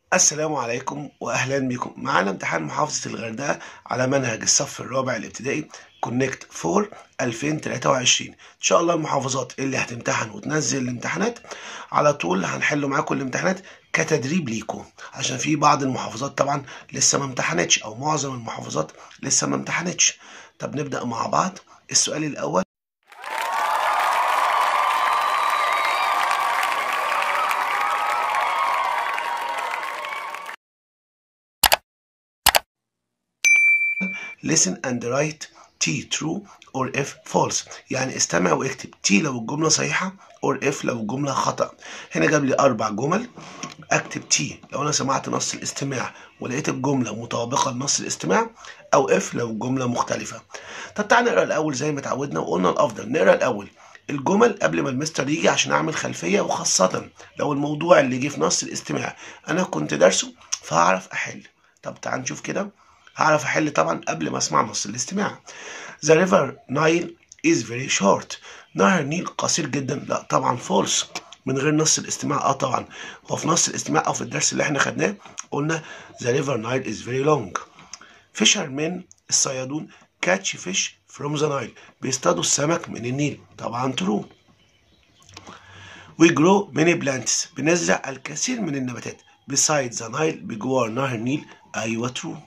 السلام عليكم واهلا بكم معانا امتحان محافظه الغردقه على منهج الصف الرابع الابتدائي كونكت 4 2023 ان شاء الله المحافظات اللي هتمتحن وتنزل الامتحانات على طول هنحل معاكم الامتحانات كتدريب ليكم عشان في بعض المحافظات طبعا لسه ما امتحنتش او معظم المحافظات لسه ما امتحنتش طب نبدا مع بعض السؤال الاول listen and write T true or F false يعني استمع واكتب T لو الجملة صحيحة or F لو الجملة خطأ هنا جاب لي أربع جمل أكتب T لو أنا سمعت نص الاستماع ولقيت الجملة مطابقة لنص الاستماع أو F لو الجملة مختلفة طب تعالى نقرأ الأول زي ما اتعودنا وقلنا الأفضل نقرأ الأول الجمل قبل ما المستر يجي عشان أعمل خلفية وخاصة لو الموضوع اللي جه في نص الاستماع أنا كنت دارسه فهعرف أحل طب تعال نشوف كده هعرف احل طبعا قبل ما اسمع نص الاستماع The river Nile is very short نهر النيل قصير جدا لا طبعا فولس من غير نص الاستماع اه طبعا هو في نص الاستماع او في الدرس اللي احنا خدناه قلنا The river Nile is very long fishermen الصيادون catch fish from the Nile بيصطادوا السمك من النيل طبعا true We grow many plants بنزرع الكثير من النباتات beside the Nile بجوار نهر النيل أيوة true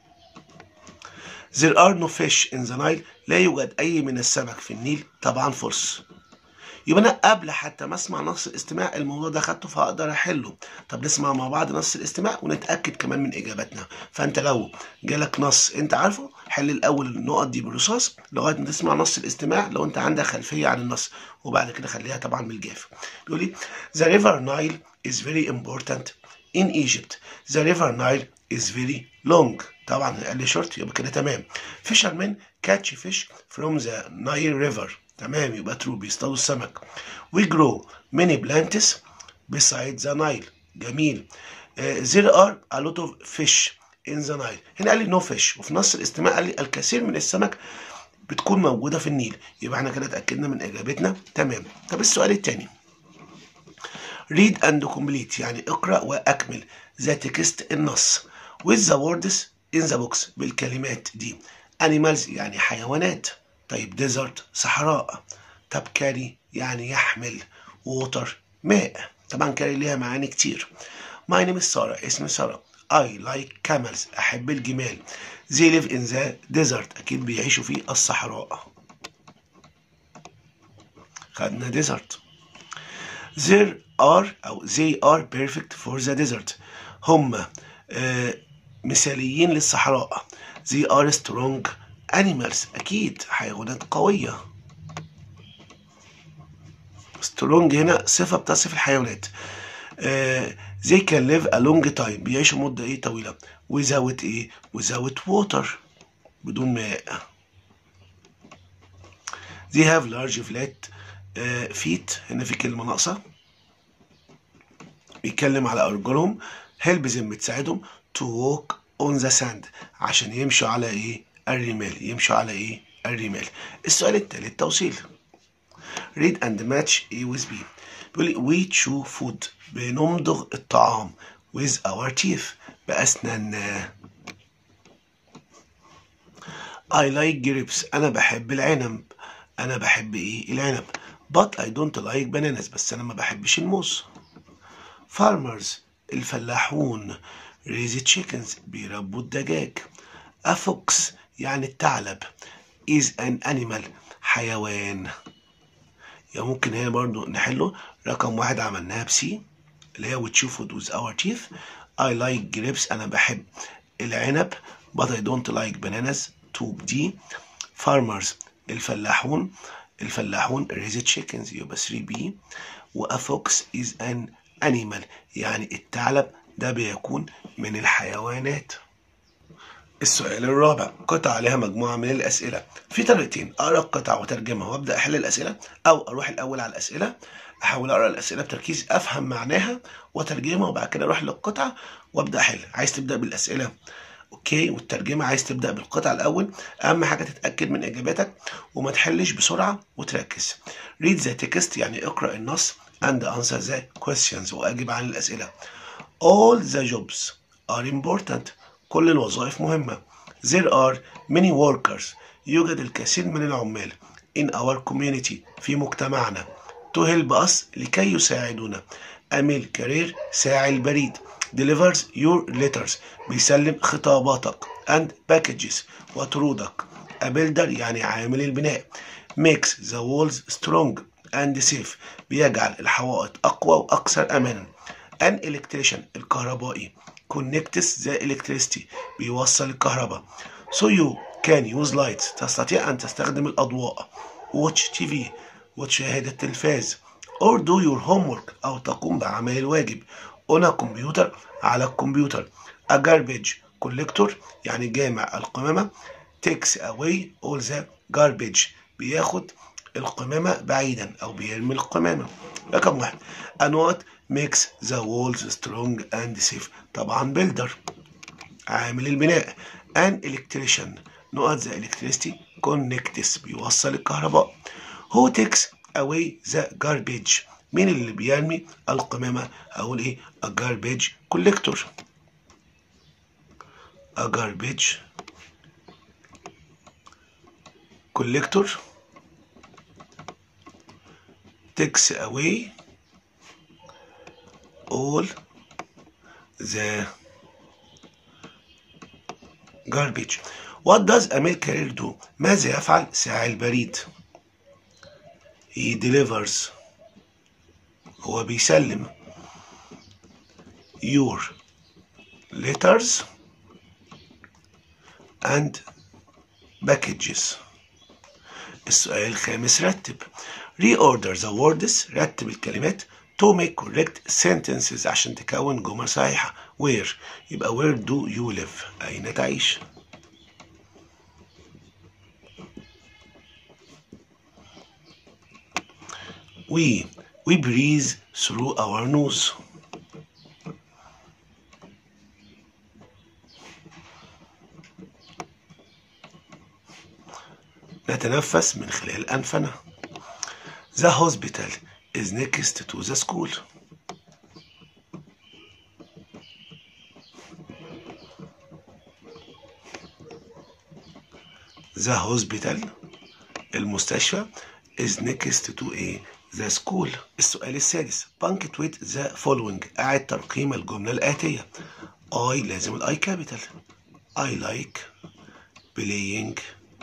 There are no fish in the Nile لا يوجد أي من السمك في النيل طبعا فورس يبقى أنا قبل حتى ما أسمع نص الاستماع الموضوع ده خدته فأقدر أحله طب نسمع مع بعض نص الاستماع ونتأكد كمان من إجاباتنا فأنت لو جالك نص أنت عارفه حل الأول النقط دي بالرصاص لغاية ما تسمع نص الاستماع لو أنت عندك خلفية عن النص وبعد كده خليها طبعا بالجاف بيقول لي The river Nile is very important in Egypt The river Nile is very long طبعا قال لي شورت يبقى كده تمام fishermen catch fish from the Nile river تمام يبقى ترو بيصطادوا السمك we grow many plants beside the Nile جميل uh, there are a lot of fish in the Nile هنا قال لي no fish وفي نص الاستماع قال لي الكثير من السمك بتكون موجودة في النيل يبقى احنا كده اتأكدنا من إجابتنا تمام طب السؤال التاني read and complete يعني اقرأ وأكمل the text النص with the words in the box بالكلمات دي animals يعني حيوانات طيب desert صحراء طب carry يعني يحمل water ماء طبعا carry ليها معاني كتير my name is سارة اسمي سارة I like camels أحب الجمال they live in the desert أكيد بيعيشوا في الصحراء خدنا desert there are أو they are perfect for the desert هم آه مثاليين للصحراء they are strong animals أكيد حيوانات قوية strong هنا صفة بتصف الحيوانات uh, they can live a long time بيعيشوا مدة إيه طويلة without إيه without water بدون ماء they have large flat uh, feet هنا في كلمة ناقصة بيتكلم على أرجلهم help them بتساعدهم to walk on the sand عشان يمشوا على ايه الرمال يمشوا على ايه الرمال السؤال التالت توصيل read and match A with B بيقول لي we chew food بنمضغ الطعام with our teeth بأسناننا I like grapes أنا بحب العنب أنا بحب إيه العنب but I don't like bananas بس أنا ما بحبش الموز farmers الفلاحون raise chickens بيربوا الدجاج a fox يعني الثعلب is an animal حيوان يعني ممكن هنا برضو نحله رقم واحد عملناها بسي اللي هي with food with our teeth I like grapes أنا بحب العنب but I don't like bananas تو دي farmers الفلاحون الفلاحون raise chickens يبقى 3 بي و a fox is an animal يعني الثعلب ده بيكون من الحيوانات السؤال الرابع قطعة عليها مجموعة من الأسئلة في طريقتين أقرأ القطعة وأترجمها وأبدأ أحل الأسئلة أو أروح الأول على الأسئلة أحاول أقرأ الأسئلة بتركيز أفهم معناها وأترجمها وبعد كده أروح للقطعة وأبدأ أحل عايز تبدأ بالأسئلة اوكي والترجمه عايز تبدا بالقطعه الاول اهم حاجه تتاكد من اجاباتك وما تحلش بسرعه وتركز read the text يعني اقرا النص and answer the questions واجب عن الاسئله all the jobs are important كل الوظائف مهمة there are many workers يوجد الكثير من العمال in our community في مجتمعنا to help us لكي يساعدونا أميل كارير ساعي البريد delivers your letters بيسلم خطاباتك and packages وطرودك a builder يعني عامل البناء makes the walls strong and safe بيجعل الحوائط أقوى وأكثر أمانا an electrician الكهربائي connects the electricity بيوصل الكهرباء so you can use lights تستطيع أن تستخدم الأضواء watch TV وتشاهد التلفاز or do your homework أو تقوم بعمل الواجب on a computer على الكمبيوتر a garbage collector يعني جامع القمامة takes away all the garbage بياخد القمامة بعيدا أو بيرمي القمامة رقم واحد and what makes the walls strong and safe طبعا builder عامل البناء an electrician نقط the electricity connects بيوصل الكهرباء who takes away the garbage مين اللي بيرمي القمامة أقول إيه a garbage collector a garbage collector takes away all the garbage what does a mail carrier do ماذا يفعل ساعي البريد he delivers هو بيسلم your letters and packages السؤال الخامس رتب reorder the words رتب الكلمات to make correct sentences عشان تكون جمل صحيحة where يبقى where do you live أين تعيش we we breathe through our nose نتنفس من خلال أنفنا The hospital is next to the school The hospital المستشفى is next to a the school السؤال السادس punctuate the following أعد ترقيم الجملة الآتية I لازم الآي كابيتال I like playing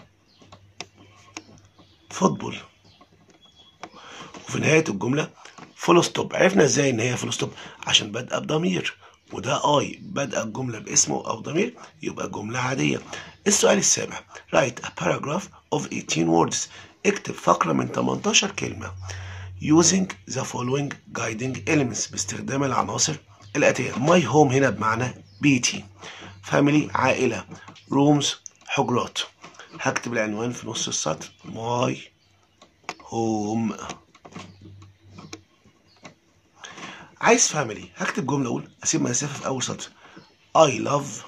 football وفي نهاية الجملة فول ستوب عرفنا ازاي ان هي فول ستوب عشان بادئة بضمير وده اي بدأ الجملة باسمه او ضمير يبقى جملة عادية السؤال السابع write a paragraph of 18 words اكتب فقرة من 18 كلمة using the following guiding elements باستخدام العناصر الآتية my home هنا بمعنى بيتي family عائلة rooms حجرات هكتب العنوان في نص السطر my home عايز فاميلي هكتب جملة أقول أسيب مسافة في أول سطر I love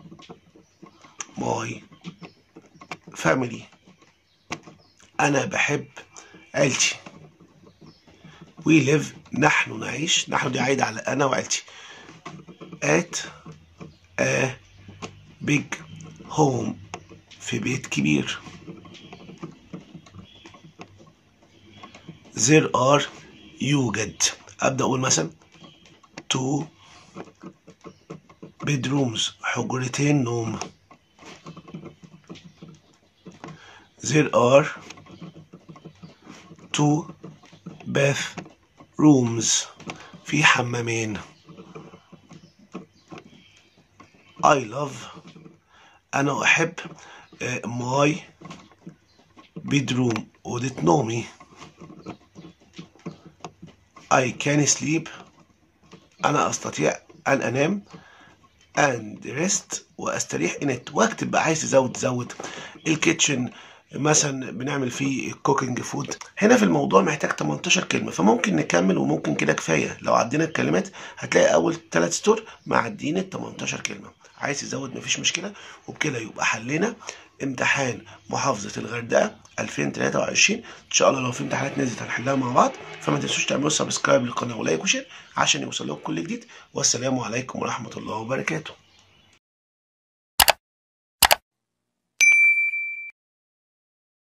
my family أنا بحب عيلتي we live نحن نعيش نحن دي عايدة على أنا وعيلتي at a big home في بيت كبير there are يوجد أبدأ أقول مثلا two bedrooms حجرتين نوم there are two bathrooms في حمامين I love أنا أحب my bedroom أوضة نومي I can sleep أنا أستطيع أن أنام and rest وأستريح in it واكتب بقى عايز تزود تزود الكيتشن مثلا بنعمل فيه كوكينج فود هنا في الموضوع محتاج 18 كلمة فممكن نكمل وممكن كده كفاية لو عدينا الكلمات هتلاقي أول ثلاث سطور معديين ال 18 كلمة عايز يزود مفيش مشكله وبكده يبقى حلينا امتحان محافظه الغردقه 2023 ان شاء الله لو في امتحانات نزلت هنحلها مع بعض فما تنسوش تعملوا سبسكرايب للقناه ولايك وشير عشان يوصل لكم كل جديد والسلام عليكم ورحمه الله وبركاته